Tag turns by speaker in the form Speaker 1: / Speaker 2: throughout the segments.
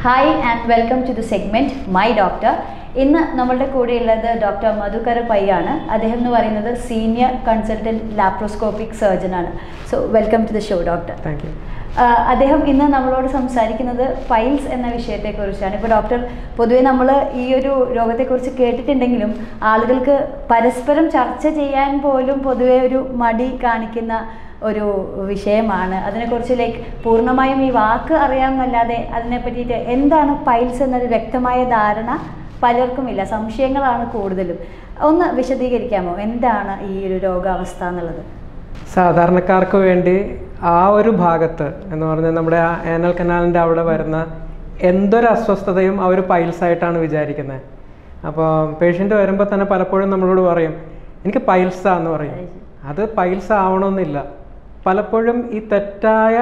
Speaker 1: Hi and welcome to the segment my doctor ഇന്ന് നമ്മളുടെ കൂടെയുള്ളത് ഡോക്ടർ മധുകര പയ്യാണ് അദ്ദേഹം എന്ന് പറയുന്നത് സീനിയർ കൺസൾട്ടൻറ്റ് ലാപ്രോസ്കോപ്പിക് സർജൻ ആണ് so welcome to the show doctor
Speaker 2: thank you
Speaker 1: അദ്ദേഹം ഇന്ന് നമ്മളോട് സംസാരിക്കുന്നത് പൈൽസ് എന്ന വിഷയത്തെക്കുറിച്ചാണ് ഇപ്പോൾ ഡോക്ടർ പൊതുവെ നമ്മൾ ഈ ഒരു രോഗത്തെക്കുറിച്ച് കേട്ടിട്ടുണ്ടെങ്കിലും ആളുകൾക്ക് പരസ്പരം ചർച്ച ചെയ്യാൻ പോലും പൊതുവെ ഒരു മടി കാണിക്കുന്ന ഒരു വിഷയമാണ് അതിനെക്കുറിച്ച് ലൈക്ക് പൂർണ്ണമായും ഈ വാക്ക് അറിയാമെന്നല്ലാതെ അതിനെ പറ്റിയിട്ട് എന്താണ് പൈൽസ് എന്നൊരു വ്യക്തമായ ധാരണ പലർക്കും ഇല്ല സംശയങ്ങളാണ് കൂടുതലും ഒന്ന് വിശദീകരിക്കാമോ എന്താണ് ഈ ഒരു രോഗാവസ്ഥ എന്നുള്ളത്
Speaker 2: സാധാരണക്കാർക്ക് വേണ്ടി ആ ഒരു ഭാഗത്ത് എന്ന് പറഞ്ഞാൽ നമ്മുടെ ആ ആനൽ കനാലിൻ്റെ അവിടെ വരുന്ന എന്തൊരു അസ്വസ്ഥതയും അവർ പൈൽസ് ആയിട്ടാണ് വിചാരിക്കുന്നത് അപ്പോൾ പേഷ്യൻ്റ് വരുമ്പോൾ തന്നെ പലപ്പോഴും നമ്മളോട് പറയും എനിക്ക് പൈൽസാന്ന് പറയും അത് പൈൽസ് ആവണമെന്നില്ല പലപ്പോഴും ഈ തെറ്റായ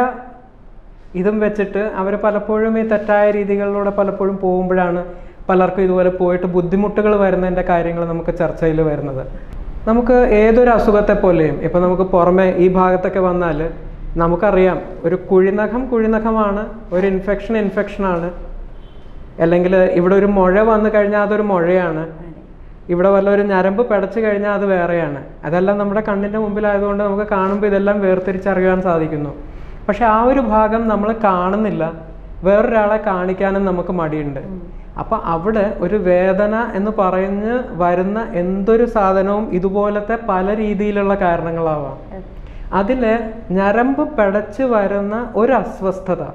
Speaker 2: ഇതും വെച്ചിട്ട് അവർ പലപ്പോഴും ഈ തെറ്റായ രീതികളിലൂടെ പലപ്പോഴും പോകുമ്പോഴാണ് പലർക്കും ഇതുപോലെ പോയിട്ട് ബുദ്ധിമുട്ടുകൾ വരുന്നതിൻ്റെ കാര്യങ്ങൾ നമുക്ക് ചർച്ചയിൽ വരുന്നത് നമുക്ക് ഏതൊരു അസുഖത്തെ പോലെയും ഇപ്പം നമുക്ക് പുറമെ ഈ ഭാഗത്തൊക്കെ വന്നാൽ നമുക്കറിയാം ഒരു കുഴിനഖം കുഴിനഖമാണ് ഒരു ഇൻഫെക്ഷൻ ഇൻഫെക്ഷനാണ് അല്ലെങ്കിൽ ഇവിടെ ഒരു മുഴ വന്നു കഴിഞ്ഞാൽ അതൊരു മുഴയാണ് ഇവിടെ വല്ല ഒരു ഞരമ്പ് പിടച്ചു കഴിഞ്ഞാൽ അത് വേറെയാണ് അതെല്ലാം നമ്മുടെ കണ്ണിൻ്റെ മുമ്പിലായതുകൊണ്ട് നമുക്ക് കാണുമ്പോൾ ഇതെല്ലാം വേർതിരിച്ചറിയാൻ സാധിക്കുന്നു പക്ഷെ ആ ഒരു ഭാഗം നമ്മൾ കാണുന്നില്ല വേറൊരാളെ കാണിക്കാനും നമുക്ക് മടിയുണ്ട് അപ്പം അവിടെ ഒരു വേദന എന്ന് പറഞ്ഞ് വരുന്ന എന്തൊരു സാധനവും ഇതുപോലത്തെ പല രീതിയിലുള്ള കാരണങ്ങളാവാം അതിൽ ഞരമ്പ് പിടച്ച് വരുന്ന ഒരു അസ്വസ്ഥത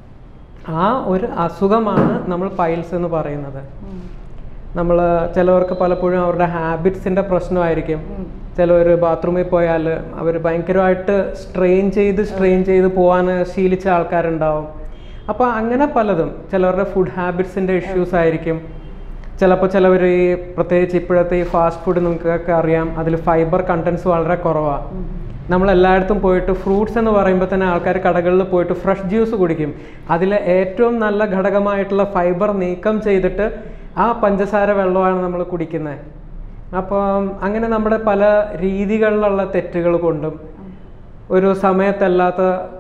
Speaker 2: ആ ഒരു അസുഖമാണ് നമ്മൾ പൈൽസ് എന്ന് പറയുന്നത് നമ്മൾ ചിലവർക്ക് പലപ്പോഴും അവരുടെ ഹാബിറ്റ്സിൻ്റെ പ്രശ്നമായിരിക്കും ചിലവർ ബാത്റൂമിൽ പോയാൽ അവർ ഭയങ്കരമായിട്ട് സ്ട്രെയിൻ ചെയ്ത് സ്ട്രെയിൻ ചെയ്ത് പോകാൻ ശീലിച്ച ആൾക്കാരുണ്ടാവും അപ്പോൾ അങ്ങനെ പലതും ചിലവരുടെ ഫുഡ് ഹാബിറ്റ്സിൻ്റെ ഇഷ്യൂസ് ആയിരിക്കും ചിലപ്പോൾ ചിലവർ ഈ പ്രത്യേകിച്ച് ഇപ്പോഴത്തെ ഈ ഫാസ്റ്റ് ഫുഡ് നിങ്ങൾക്കൊക്കെ അറിയാം അതിൽ ഫൈബർ കണ്ടൻസ് വളരെ കുറവാണ് നമ്മൾ എല്ലായിടത്തും പോയിട്ട് ഫ്രൂട്ട്സ് എന്ന് പറയുമ്പോൾ തന്നെ ആൾക്കാർ കടകളിൽ പോയിട്ട് ഫ്രഷ് ജ്യൂസ് കുടിക്കും അതിൽ ഏറ്റവും നല്ല ഘടകമായിട്ടുള്ള ഫൈബർ നീക്കം ചെയ്തിട്ട് ആ പഞ്ചസാര വെള്ളമാണ് നമ്മൾ കുടിക്കുന്നത് അപ്പം അങ്ങനെ നമ്മുടെ പല രീതികളിലുള്ള തെറ്റുകൾ കൊണ്ടും ഒരു സമയത്തല്ലാത്ത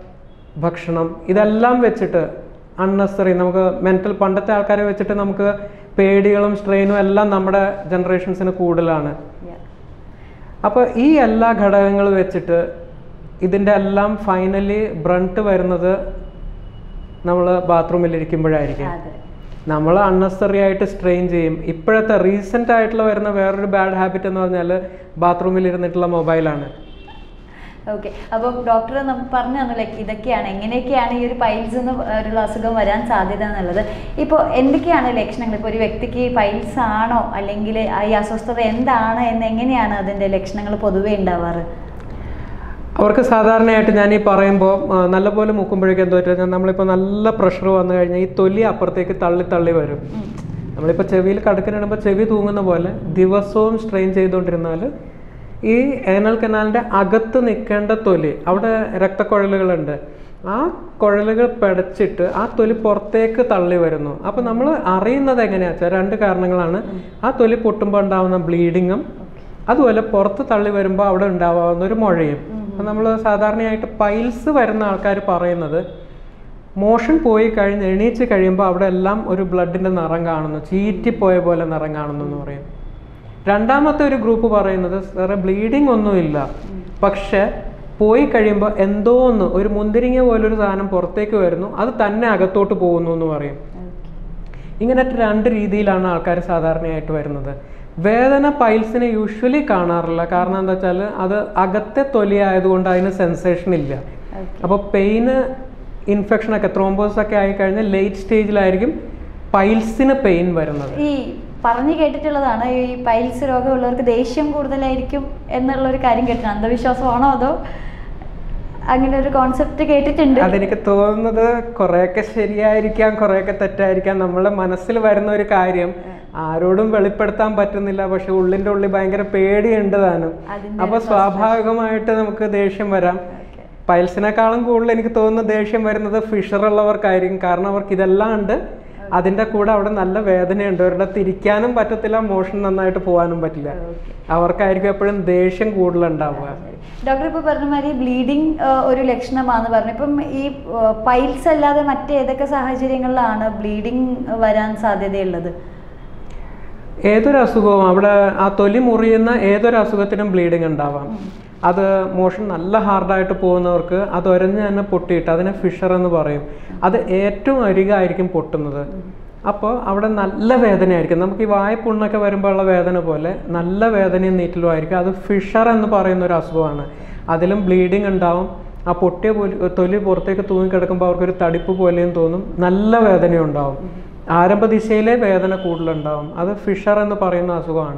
Speaker 2: ഭക്ഷണം ഇതെല്ലാം വെച്ചിട്ട് അൺനെസറി നമുക്ക് മെൻ്റൽ പണ്ടത്തെ ആൾക്കാരെ വെച്ചിട്ട് നമുക്ക് പേടികളും സ്ട്രെയിനും എല്ലാം നമ്മുടെ ജനറേഷൻസിന് കൂടുതലാണ് അപ്പോൾ ഈ എല്ലാ ഘടകങ്ങളും വെച്ചിട്ട് ഇതിൻ്റെ എല്ലാം ഫൈനലി ബ്രണ്ട് വരുന്നത് നമ്മൾ ബാത്റൂമിൽ ഇരിക്കുമ്പോഴായിരിക്കും
Speaker 1: അതെ
Speaker 2: നമ്മൾ അൺനെസറി ആയിട്ട് സ്ട്രെയിൻ ചെയ്യും ഇപ്പോഴത്തെ റീസെൻ്റ് ആയിട്ടുള്ള വരുന്ന വേറൊരു ബാഡ് ഹാബിറ്റ് എന്ന് പറഞ്ഞാൽ ബാത്റൂമിൽ ഇരുന്നിട്ടുള്ള മൊബൈലാണ്
Speaker 1: ഓക്കെ അപ്പോൾ ഡോക്ടർ പറഞ്ഞു തന്നു ലൈക്ക് ഇതൊക്കെയാണ് എങ്ങനെയൊക്കെയാണ് ഈ ഒരു പൈൽസ് എന്ന് ഒരു അസുഖം വരാൻ സാധ്യത എന്നുള്ളത് ഇപ്പോൾ എന്തൊക്കെയാണ് ലക്ഷണങ്ങൾ ഇപ്പോൾ ഒരു വ്യക്തിക്ക് പൈൽസ് ആണോ അല്ലെങ്കിൽ ഈ അസ്വസ്ഥത എന്താണ് എന്ന് എങ്ങനെയാണ് അതിൻ്റെ ലക്ഷണങ്ങൾ പൊതുവേ ഉണ്ടാവാറ്
Speaker 2: അവർക്ക് സാധാരണയായിട്ട് ഞാൻ ഈ പറയുമ്പോൾ ആ, നല്ലപോലെ മുക്കുമ്പോഴേക്കും എന്താ വെച്ചാൽ നമ്മളിപ്പോൾ നല്ല പ്രഷർ വന്നു കഴിഞ്ഞാൽ ഈ തൊലി അപ്പുറത്തേക്ക് തള്ളി തള്ളി വരും നമ്മളിപ്പോൾ ചെവിയിൽ കടുക്കനിടുമ്പോൾ ചെവി തൂങ്ങുന്ന പോലെ ദിവസവും സ്ട്രെയിൻ ചെയ്തുകൊണ്ടിരുന്നാൽ ഈ ഏനൽ കനാലിൻ്റെ അകത്ത് നിൽക്കേണ്ട തൊലി അവിടെ രക്തക്കുഴലുകളുണ്ട് ആ കുഴലുകൾ പിടച്ചിട്ട് ആ തൊലി പുറത്തേക്ക് തള്ളി വരുന്നു അപ്പോൾ നമ്മൾ അറിയുന്നത് എങ്ങനെയാ വെച്ചാൽ രണ്ട് കാരണങ്ങളാണ് ആ തൊലി പൊട്ടുമ്പോൾ ഉണ്ടാവുന്ന ബ്ലീഡിങ്ങും അതുപോലെ പുറത്ത് തള്ളി വരുമ്പോൾ അവിടെ ഉണ്ടാവാവുന്ന ഒരു മുഴയും അപ്പം നമ്മൾ സാധാരണയായിട്ട് പൈൽസ് വരുന്ന ആൾക്കാർ പറയുന്നത് മോഷൻ പോയി കഴിഞ്ഞ് എണീച്ച് കഴിയുമ്പോൾ അവിടെ എല്ലാം ഒരു ബ്ലഡിൻ്റെ നിറം കാണുന്നു ചീറ്റിപ്പോയ പോലെ നിറം കാണുന്നു എന്ന് പറയും രണ്ടാമത്തെ ഒരു ഗ്രൂപ്പ് പറയുന്നത് സാറേ ബ്ലീഡിങ് ഒന്നുമില്ല പക്ഷെ പോയി കഴിയുമ്പോൾ എന്തോ ഒന്ന് ഒരു മുന്തിരിങ്ങ പോലൊരു സാധനം പുറത്തേക്ക് വരുന്നു അത് തന്നെ അകത്തോട്ട് പോകുന്നു എന്ന് പറയും ഇങ്ങനത്തെ രണ്ട് രീതിയിലാണ് ആൾക്കാർ സാധാരണയായിട്ട് വരുന്നത് വേദന പൈൽസിനെ യൂഷ്വലി കാണാറില്ല കാരണം എന്താ വെച്ചാൽ അത് അകത്തെ തൊലി ആയതുകൊണ്ട് അതിന് സെൻസേഷൻ ഇല്ല അപ്പോൾ പെയിന് ഇൻഫെക്ഷനൊക്കെ ത്രോംബോസ് ഒക്കെ ആയിക്കഴിഞ്ഞാൽ ലേറ്റ് സ്റ്റേജിലായിരിക്കും പൈൽസിന് പെയിൻ വരുന്നത്
Speaker 1: ഈ പറഞ്ഞു കേട്ടിട്ടുള്ളതാണ് ഈ പൈൽസ് രോഗമുള്ളവർക്ക് ദേഷ്യം കൂടുതലായിരിക്കും എന്നുള്ള ഒരു കാര്യം കേട്ടിട്ടുണ്ട് അന്ധവിശ്വാസമാണോ അതോ അങ്ങനെ ഒരു കോൺസെപ്റ്റ് കേട്ടിട്ടുണ്ട്
Speaker 2: അതെനിക്ക് തോന്നുന്നത് കുറേയൊക്കെ ശരിയായിരിക്കാം കുറേയൊക്കെ തെറ്റായിരിക്കാം നമ്മളെ മനസ്സിൽ വരുന്ന ഒരു കാര്യം ആരോടും വെളിപ്പെടുത്താൻ പറ്റുന്നില്ല പക്ഷെ ഉള്ളിൻ്റെ ഉള്ളിൽ ഭയങ്കര പേടിയുണ്ട് താനും
Speaker 1: അതിന്റെ
Speaker 2: അപ്പൊ സ്വാഭാവികമായിട്ട് നമുക്ക് ദേഷ്യം വരാം പൈൽസിനേക്കാളും കൂടുതൽ എനിക്ക് തോന്നുന്നു ദേഷ്യം വരുന്നത് ഫിഷർ ഉള്ളവർക്കായിരിക്കും കാരണം അവർക്ക് ഇതെല്ലാം ഉണ്ട് അതിൻ്റെ കൂടെ അവിടെ നല്ല വേദനയുണ്ട് അവരുടെ തിരിക്കാനും പറ്റത്തില്ല മോഷൻ നന്നായിട്ട് പോകാനും പറ്റില്ല
Speaker 1: ഓക്കെ
Speaker 2: അവർക്കായിരിക്കും എപ്പോഴും ദേഷ്യം കൂടുതലുണ്ടാവുക
Speaker 1: ഡോക്ടർ ഇപ്പോൾ പറഞ്ഞ മാതിരി ബ്ലീഡിങ് ഒരു ലക്ഷണമാണെന്ന് പറഞ്ഞു ഇപ്പം ഈ പൈൽസ് അല്ലാതെ മറ്റേതൊക്കെ സാഹചര്യങ്ങളിലാണ് ബ്ലീഡിങ് വരാൻ സാധ്യതയുള്ളത്
Speaker 2: ഏതൊരു അസുഖവും അവിടെ ആ തൊലി മുറിയുന്ന ഏതൊരു അസുഖത്തിനും ബ്ലീഡിങ് ഉണ്ടാവാം അത് മോഷൻ നല്ല ഹാർഡായിട്ട് പോകുന്നവർക്ക് അത് ഒരഞ്ഞ് തന്നെ പൊട്ടിയിട്ട് അതിനെ ഫിഷർ എന്ന് പറയും അത് ഏറ്റവും അരികായിരിക്കും പൊട്ടുന്നത് അപ്പോൾ അവിടെ നല്ല വേദനയായിരിക്കും നമുക്ക് ഈ വായ്പുണ്ണൊക്കെ വരുമ്പോൾ ഉള്ള വേദന പോലെ നല്ല വേദനയും നീറ്റലും ആയിരിക്കും അത് ഫിഷർ എന്ന് പറയുന്ന ഒരു അസുഖമാണ് അതിലും ബ്ലീഡിങ് ഉണ്ടാവും ആ പൊട്ടിയ പോലെ തൊലി പുറത്തേക്ക് തൂങ്ങിക്കിടക്കുമ്പോൾ അവർക്കൊരു തടിപ്പ് പോലെയും തോന്നും നല്ല വേദനയുണ്ടാവും ആരംഭ ദിശയിലെ വേദന കൂടുതലുണ്ടാവും അത് ഫിഷർ എന്ന് പറയുന്ന അസുഖമാണ്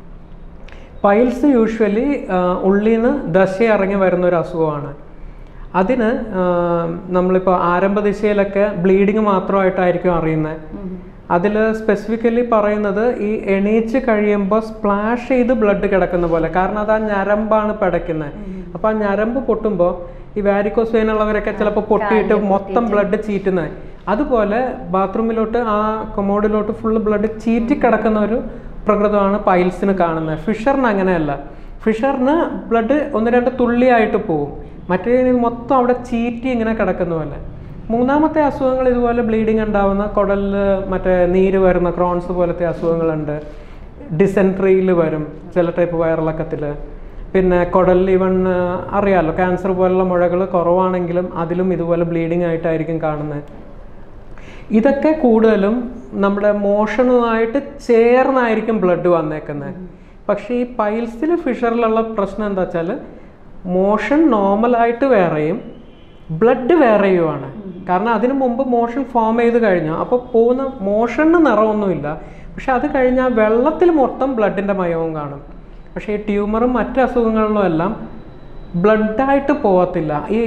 Speaker 2: പൈൽസ് യൂഷ്വലി ഉള്ളിൽ നിന്ന് ദശ ഇറങ്ങി വരുന്ന ഒരു അസുഖമാണ് അതിന് നമ്മളിപ്പോൾ ആരംഭ ദിശയിലൊക്കെ ബ്ലീഡിങ് മാത്രമായിട്ടായിരിക്കും അറിയുന്നത് അതിൽ സ്പെസിഫിക്കലി പറയുന്നത് ഈ എണീച്ച് കഴിയുമ്പോൾ സ്പ്ലാഷ് ചെയ്ത് ബ്ലഡ് കിടക്കുന്ന പോലെ കാരണം അത് ആ ഞരമ്പാണ് പിടയ്ക്കുന്നത് അപ്പോൾ ആ ഞരമ്പ് പൊട്ടുമ്പോൾ ഈ വാരിക്കോസ് വെയിൻ ഉള്ളവരൊക്കെ ചിലപ്പോൾ പൊട്ടിയിട്ട് മൊത്തം ബ്ലഡ് ചീറ്റുന്നത് അതുപോലെ ബാത്റൂമിലോട്ട് ആ കൊമോഡിലോട്ട് ഫുള്ള് ബ്ലഡ് ചീറ്റി കിടക്കുന്ന ഒരു പ്രകൃതമാണ് പൈൽസിന് കാണുന്നത് ഫിഷറിന് അങ്ങനെയല്ല ഫിഷറിന് ബ്ലഡ് ഒന്ന് രണ്ട് തുള്ളിയായിട്ട് പോവും മറ്റേ മൊത്തം അവിടെ ചീറ്റി ഇങ്ങനെ കിടക്കുന്ന പോലെ മൂന്നാമത്തെ അസുഖങ്ങൾ ഇതുപോലെ ബ്ലീഡിങ് ഉണ്ടാവുന്ന കുടലിൽ മറ്റേ നീര് വരുന്ന ക്രോൺസ് പോലത്തെ അസുഖങ്ങളുണ്ട് ഡിസെൻട്രിയിൽ വരും ചില ടൈപ്പ് വയറിളക്കത്തിൽ പിന്നെ കുടലിൽ ഇവൺ അറിയാമല്ലോ ക്യാൻസർ പോലുള്ള മുഴകൾ കുറവാണെങ്കിലും അതിലും ഇതുപോലെ ബ്ലീഡിങ് ആയിട്ടായിരിക്കും കാണുന്നത് ഇതൊക്കെ കൂടുതലും നമ്മുടെ മോഷനുമായിട്ട് ചേർന്നായിരിക്കും ബ്ലഡ് വന്നേക്കുന്നത് പക്ഷേ ഈ പൈൽസിൽ ഫിഷറിലുള്ള പ്രശ്നം എന്താ വെച്ചാൽ മോഷൻ നോർമലായിട്ട് വേറെയും ബ്ലഡ് വേറെയുമാണ് കാരണം അതിനു മുമ്പ് മോഷൻ ഫോം ചെയ്ത് കഴിഞ്ഞു അപ്പോൾ പോകുന്ന മോഷന് നിറമൊന്നുമില്ല പക്ഷെ അത് കഴിഞ്ഞാൽ വെള്ളത്തിൽ മൊത്തം ബ്ലഡിൻ്റെ മയവും കാണും പക്ഷേ ഈ ട്യൂമറും മറ്റ് അസുഖങ്ങളിലും എല്ലാം ബ്ലഡായിട്ട് പോകത്തില്ല ഈ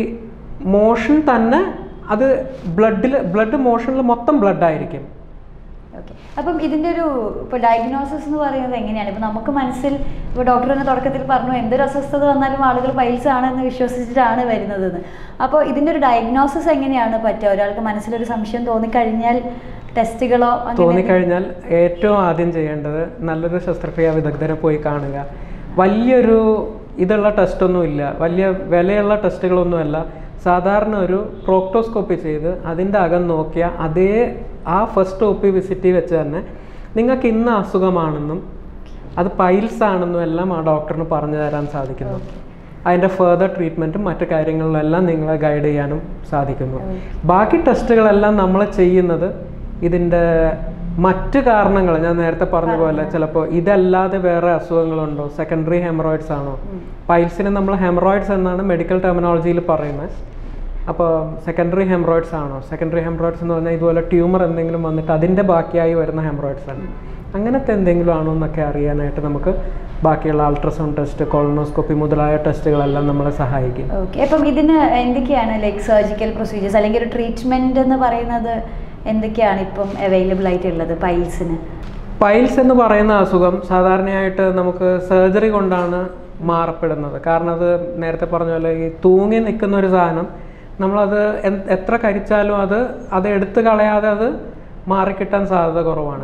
Speaker 2: മോഷൻ തന്നെ അത് ബ്ലഡിൽ ബ്ലഡ് മോഷനിൽ മൊത്തം ബ്ലഡ് ആയിരിക്കും
Speaker 1: ഓക്കെ അപ്പം ഇതിൻ്റെ ഒരു ഇപ്പോൾ ഡയഗ്നോസിസ് എന്ന് പറയുന്നത് എങ്ങനെയാണ് ഇപ്പോൾ നമുക്ക് മനസ്സിൽ ഇപ്പോൾ ഡോക്ടർ തന്നെ തുടക്കത്തിൽ പറഞ്ഞു എന്തൊരു അസ്വസ്ഥത വന്നാലും ആളുകൾ പൈൽസ് ആണെന്ന് വിശ്വസിച്ചിട്ടാണ് വരുന്നതെന്ന് അപ്പോൾ ഇതിൻ്റെ ഒരു ഡയഗ്നോസിസ് എങ്ങനെയാണ് പറ്റുക ഒരാൾക്ക് മനസ്സിലൊരു സംശയം തോന്നിക്കഴിഞ്ഞാൽ ടെസ്റ്റുകളോ അങ്ങനെ
Speaker 2: തോന്നിക്കഴിഞ്ഞാൽ ഏറ്റവും ആദ്യം ചെയ്യേണ്ടത് നല്ലൊരു ശസ്ത്രക്രിയാ വിദഗ്ധരെ പോയി കാണുക വലിയൊരു ഇതുള്ള ടെസ്റ്റൊന്നുമില്ല വലിയ വിലയുള്ള ടെസ്റ്റുകളൊന്നുമല്ല സാധാരണ ഒരു പ്രോക്ടോസ്കോപ്പി ചെയ്ത് അതിൻ്റെ അകം നോക്കിയ അതേ ആ ഫസ്റ്റ് ഒ പി വിസിറ്റിൽ വെച്ച് തന്നെ നിങ്ങൾക്ക് ഇന്ന അസുഖമാണെന്നും അത് പൈൽസ് ആണെന്നും എല്ലാം ആ ഡോക്ടറിന് പറഞ്ഞു തരാൻ സാധിക്കുന്നു അതിൻ്റെ ഫെർദർ ട്രീറ്റ്മെൻറ്റും മറ്റു കാര്യങ്ങളിലെല്ലാം നിങ്ങളെ ഗൈഡ് ചെയ്യാനും സാധിക്കുന്നു ബാക്കി ടെസ്റ്റുകളെല്ലാം നമ്മൾ ചെയ്യുന്നത് ഇതിൻ്റെ മറ്റ് കാരണങ്ങൾ ഞാൻ നേരത്തെ പറഞ്ഞ പോലെ ചിലപ്പോൾ ഇതല്ലാതെ വേറെ അസുഖങ്ങളുണ്ടോ സെക്കൻഡറി ഹെമറോയിഡ്സ് ആണോ പൈൽസിന് നമ്മൾ ഹെമറോയിഡ്സ് എന്നാണ് മെഡിക്കൽ ടെർമിനോളജിയിൽ പറയുന്നത് അപ്പോൾ സെക്കൻഡറി ഹെമറോയിഡ്സ് ആണോ സെക്കൻഡറി ഹെമറോയിഡ്സ് എന്ന് പറഞ്ഞാൽ ഇതുപോലെ ട്യൂമർ എന്തെങ്കിലും വന്നിട്ട് അതിൻ്റെ ബാക്കിയായി വരുന്ന ഹെമറോയിഡ്സ് ആണ് അങ്ങനത്തെ എന്തെങ്കിലും ആണോ എന്നൊക്കെ അറിയാനായിട്ട് നമുക്ക് ബാക്കിയുള്ള അൾട്രാസൗണ്ട് ടെസ്റ്റ് കൊളനോസ്കോപ്പി മുതലായ ടെസ്റ്റുകളെല്ലാം നമ്മളെ സഹായിക്കും
Speaker 1: ഓക്കെ അപ്പം ഇതിന് എന്തൊക്കെയാണ് ലൈക്ക് സർജിക്കൽ പ്രൊസീജിയേഴ്സ് അല്ലെങ്കിൽ ഒരു ട്രീറ്റ്മെന്റ് എന്ന് പറയുന്നത് എന്തൊക്കെയാണ് ഇപ്പം അവൈലബിൾ ആയിട്ടുള്ളത് പൈൽസിന്
Speaker 2: പൈൽസ് എന്ന് പറയുന്ന അസുഖം സാധാരണയായിട്ട് നമുക്ക് സർജറി കൊണ്ടാണ് മാറപ്പെടുന്നത് കാരണം അത് നേരത്തെ പറഞ്ഞ പോലെ ഈ തൂങ്ങി നിൽക്കുന്ന ഒരു സാധനം നമ്മളത് എൻ- എത്ര കരിച്ചാലും അത് അത് എടുത്തു കളയാതെ അത് മാറിക്കിട്ടാൻ സാധ്യത കുറവാണ്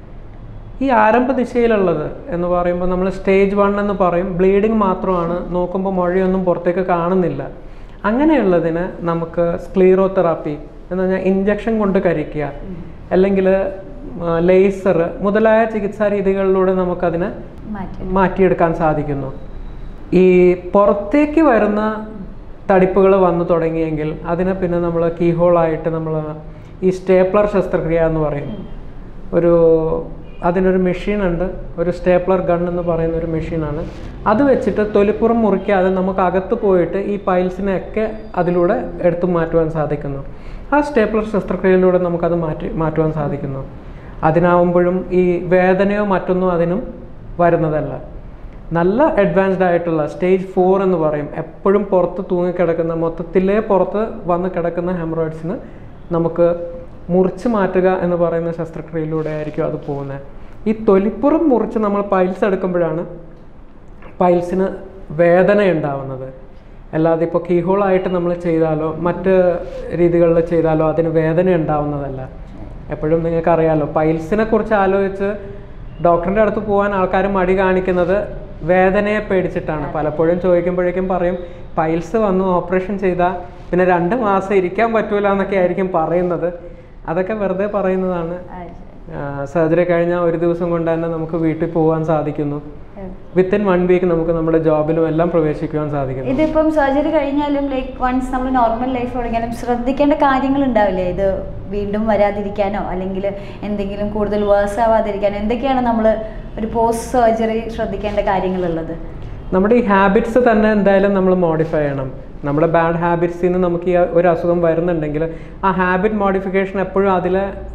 Speaker 2: ഈ ആരംഭ ദിശയിലുള്ളത് എന്ന് പറയുമ്പോൾ നമ്മൾ സ്റ്റേജ് വൺ എന്ന് പറയും ബ്ലീഡിങ് മാത്രമാണ് നോക്കുമ്പോൾ മുഴയൊന്നും പുറത്തേക്ക് കാണുന്നില്ല അങ്ങനെയുള്ളതിന് നമുക്ക് സ്ക്ലീറോതെറാപ്പി എന്ന് പറഞ്ഞാൽ ഇഞ്ചക്ഷൻ കൊണ്ട് കരിക്കുക അല്ലെങ്കിൽ ലേസർ മുതലായ ചികിത്സാ രീതികളിലൂടെ നമുക്കതിനെ
Speaker 1: മാറ്റി
Speaker 2: മാറ്റിയെടുക്കാൻ സാധിക്കുന്നു ഈ പുറത്തേക്ക് വരുന്ന തടിപ്പുകൾ വന്നു തുടങ്ങിയെങ്കിൽ അതിനെ പിന്നെ നമ്മൾ കീഹോളായിട്ട് നമ്മൾ ഈ സ്റ്റേപ്ലർ ശസ്ത്രക്രിയ എന്ന് പറയും ഒരു അതിനൊരു മെഷീൻ ഉണ്ട് ഒരു സ്റ്റേപ്ലർ ഗൺ എന്ന് പറയുന്ന ഒരു മെഷീനാണ് അത് വെച്ചിട്ട് തൊലിപ്പുറം മുറിക്കാതെ നമുക്ക് അകത്ത് പോയിട്ട് ഈ പൈൽസിനെയൊക്കെ അതിലൂടെ എടുത്തു മാറ്റുവാൻ സാധിക്കുന്നു ആ സ്റ്റേപ്ലർ ശസ്ത്രക്രിയയിലൂടെ നമുക്കത് മാറ്റി മാറ്റുവാൻ സാധിക്കുന്നു അതിനാവുമ്പോഴും ഈ വേദനയോ മറ്റൊന്നും അതിനും വരുന്നതല്ല നല്ല അഡ്വാൻസ്ഡ് ആയിട്ടുള്ള സ്റ്റേജ് ഫോർ എന്ന് പറയും എപ്പോഴും പുറത്ത് തൂങ്ങിക്കിടക്കുന്ന മൊത്തത്തിലേ പുറത്ത് വന്ന് കിടക്കുന്ന ഹെമറോയിഡ്സിന് നമുക്ക് മുറിച്ച് മാറ്റുക എന്ന് പറയുന്ന ശസ്ത്രക്രിയയിലൂടെ ആയിരിക്കും അത് പോകുന്നത് ഈ തൊലിപ്പുറം മുറിച്ച് നമ്മൾ പൈൽസ് എടുക്കുമ്പോഴാണ് പൈൽസിന് വേദന ഉണ്ടാവുന്നത് അല്ലാതെ ഇപ്പോൾ കീഹോളായിട്ട് നമ്മൾ ചെയ്താലോ മറ്റ് രീതികളിൽ ചെയ്താലോ അതിന് വേദന ഉണ്ടാവുന്നതല്ല എപ്പോഴും നിങ്ങൾക്ക് അറിയാമല്ലോ പൈൽസിനെ കുറിച്ച് ആലോചിച്ച് ഡോക്ടറിൻ്റെ അടുത്ത് പോകാൻ ആൾക്കാർ മടി കാണിക്കുന്നത് വേദനയെ പേടിച്ചിട്ടാണ് പലപ്പോഴും ചോദിക്കുമ്പോഴേക്കും പറയും പൈൽസ് വന്നു ഓപ്പറേഷൻ ചെയ്താൽ പിന്നെ രണ്ട് മാസം ഇരിക്കാൻ പറ്റൂല എന്നൊക്കെ ആയിരിക്കും പറയുന്നത് അതൊക്കെ വെറുതെ പറയുന്നതാണ്
Speaker 1: ആ, ശരി.
Speaker 2: സർജറി കഴിഞ്ഞാൽ ഒരു ദിവസം കൊണ്ട് തന്നെ നമുക്ക് വീട്ടിൽ പോകാൻ സാധിക്കുന്നു
Speaker 1: ഉം.
Speaker 2: വിത്തിൻ വൺ വീക്ക് നമുക്ക് നമ്മുടെ ജോബിലും എല്ലാം പ്രവേശിക്കുവാൻ സാധിക്കുന്നു
Speaker 1: ഇതിപ്പം സർജറി കഴിഞ്ഞാലും ലൈക്ക് വൺസ് നമ്മൾ നോർമൽ ലൈഫ് തുടങ്ങിയാലും ശ്രദ്ധിക്കേണ്ട കാര്യങ്ങൾ ഉണ്ടാവില്ലേ ഇത് വീണ്ടും വരാതിരിക്കാനോ അല്ലെങ്കിൽ എന്തെങ്കിലും കൂടുതൽ വേഴ്സ് ആവാതിരിക്കാനോ എന്തൊക്കെയാണ് നമ്മൾ ഒരു പോസ്റ്റ് സർജറി ശ്രദ്ധിക്കേണ്ട കാര്യങ്ങളുള്ളത്
Speaker 2: നമ്മുടെ ഈ ഹാബിറ്റ്സ് തന്നെ എന്തായാലും നമ്മൾ മോഡിഫൈ ചെയ്യണം നമ്മുടെ ബാഡ് ഹാബിറ്റ്സിൽ നിന്ന് നമുക്ക് ഈ ഒരു അസുഖം വരുന്നുണ്ടെങ്കിൽ ആ ഹാബിറ്റ് മോഡിഫിക്കേഷൻ എപ്പോഴും അതിൽ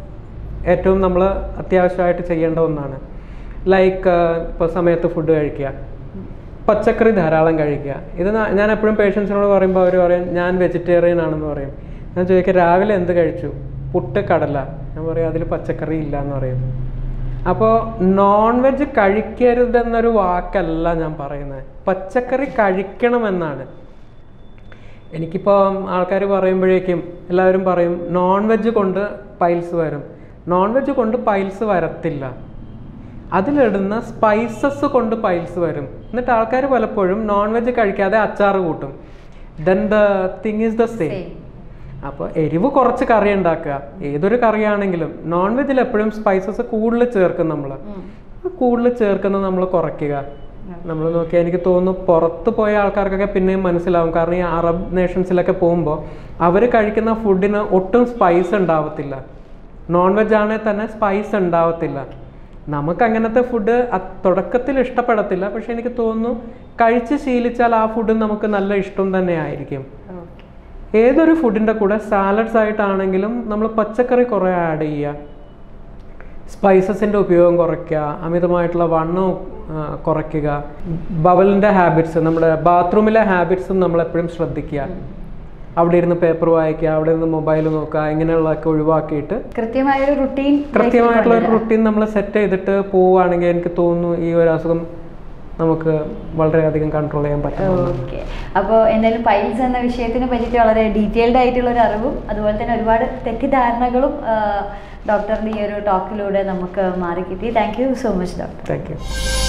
Speaker 2: ഏറ്റവും നമ്മൾ അത്യാവശ്യമായിട്ട് ചെയ്യേണ്ട ഒന്നാണ് ലൈക്ക് ഇപ്പോൾ സമയത്ത് ഫുഡ് കഴിക്കുക പച്ചക്കറി ധാരാളം കഴിക്കുക ഇത് ന- ഞാൻ എപ്പോഴും പേഷ്യൻസിനോട് പറയുമ്പോൾ അവർ പറയും ഞാൻ വെജിറ്റേറിയൻ ആണെന്ന് പറയും ഞാൻ ചോദിക്കുക രാവിലെ എന്ത് കഴിച്ചു പുട്ട് കടല ഞാൻ പറയും അതിൽ പച്ചക്കറി ഇല്ല എന്ന് പറയും അപ്പോൾ നോൺ വെജ് കഴിക്കരുതെന്നൊരു വാക്കല്ല ഞാൻ പറയുന്നത് പച്ചക്കറി കഴിക്കണമെന്നാണ് എനിക്കിപ്പോൾ ആൾക്കാർ പറയുമ്പോഴേക്കും എല്ലാവരും പറയും നോൺ വെജ് കൊണ്ട് പൈൽസ് വരും നോൺ വെജ് കൊണ്ട് പൈൽസ് വരത്തില്ല അതിലിടുന്ന സ്പൈസസ് കൊണ്ട് പൈൽസ് വരും എന്നിട്ട് ആൾക്കാർ പലപ്പോഴും നോൺ വെജ് കഴിക്കാതെ അച്ചാർ കൂട്ടും then the thing is the same
Speaker 1: Same.
Speaker 2: അപ്പോൾ എരിവ് കുറച്ച് കറി ഉണ്ടാക്കുക ഏതൊരു കറിയാണെങ്കിലും നോൺ വെജിൽ എപ്പോഴും സ്പൈസസ് കൂടുതൽ ചേർക്കും നമ്മൾ
Speaker 1: ഉം.
Speaker 2: കൂടുതൽ ചേർക്കുന്നത് നമ്മൾ കുറയ്ക്കുക നമ്മൾ നോക്കിയാൽ എനിക്ക് തോന്നുന്നു പുറത്ത് പോയ ആൾക്കാർക്കൊക്കെ പിന്നെയും മനസ്സിലാവും കാരണം ഈ അറബ് നേഷൻസിലൊക്കെ പോകുമ്പോൾ അവർ കഴിക്കുന്ന ഫുഡിന് ഒട്ടും സ്പൈസ് ഉണ്ടാവത്തില്ല നോൺ വെജ് ആണെങ്കിൽ തന്നെ സ്പൈസ് ഉണ്ടാവത്തില്ല നമുക്ക് അങ്ങനത്തെ ഫുഡ് തുടക്കത്തിൽ ഇഷ്ടപ്പെടത്തില്ല പക്ഷെ എനിക്ക് തോന്നുന്നു കഴിച്ച് ശീലിച്ചാൽ ആ ഫുഡ് നമുക്ക് നല്ല ഇഷ്ടം തന്നെ ആയിരിക്കും
Speaker 1: Okay.
Speaker 2: ഏതൊരു ഫുഡിൻ്റെ കൂടെ സാലഡ്സ് ആയിട്ടാണെങ്കിലും നമ്മൾ പച്ചക്കറി കുറേ ആഡ് ചെയ്യുക സ്പൈസസിൻ്റെ ഉപയോഗം കുറയ്ക്കുക അമിതമായിട്ടുള്ള വണ്ണം ആ, കുറയ്ക്കുക ബവലിൻ്റെ ഹാബിറ്റ്സ് നമ്മുടെ ബാത്റൂമിലെ ഹാബിറ്റ്സും നമ്മൾ എപ്പോഴും ശ്രദ്ധിക്കുക അവിടെ ഇരുന്ന് പേപ്പർ വായിക്കുക അവിടെ ഇരുന്ന് മൊബൈൽ നോക്കുക ഇങ്ങനെയുള്ളതൊക്കെ ഒഴിവാക്കിയിട്ട്
Speaker 1: കൃത്യമായൊരു റുട്ടീൻ
Speaker 2: കൃത്യമായിട്ടുള്ള ഒരു റുട്ടീൻ നമ്മൾ സെറ്റ് ചെയ്തിട്ട് പോവുകയാണെങ്കിൽ എനിക്ക് തോന്നുന്നു ഈ ഒരു അസുഖം നമുക്ക് വളരെയധികം കൺട്രോൾ ചെയ്യാൻ പറ്റും
Speaker 1: ഓക്കെ അപ്പോൾ എന്തായാലും പൈൽസ് എന്ന വിഷയത്തിനെ പറ്റിയിട്ട് വളരെ ഡീറ്റെയിൽഡ് ആയിട്ടുള്ള ഒരു അറിവും അതുപോലെ തന്നെ ഒരുപാട് തെറ്റിദ്ധാരണകളും ഡോക്ടറിൻ്റെ ഈ ഒരു ടോക്കിലൂടെ നമുക്ക് മാറി കിട്ടി thank you so much doctor
Speaker 2: thank U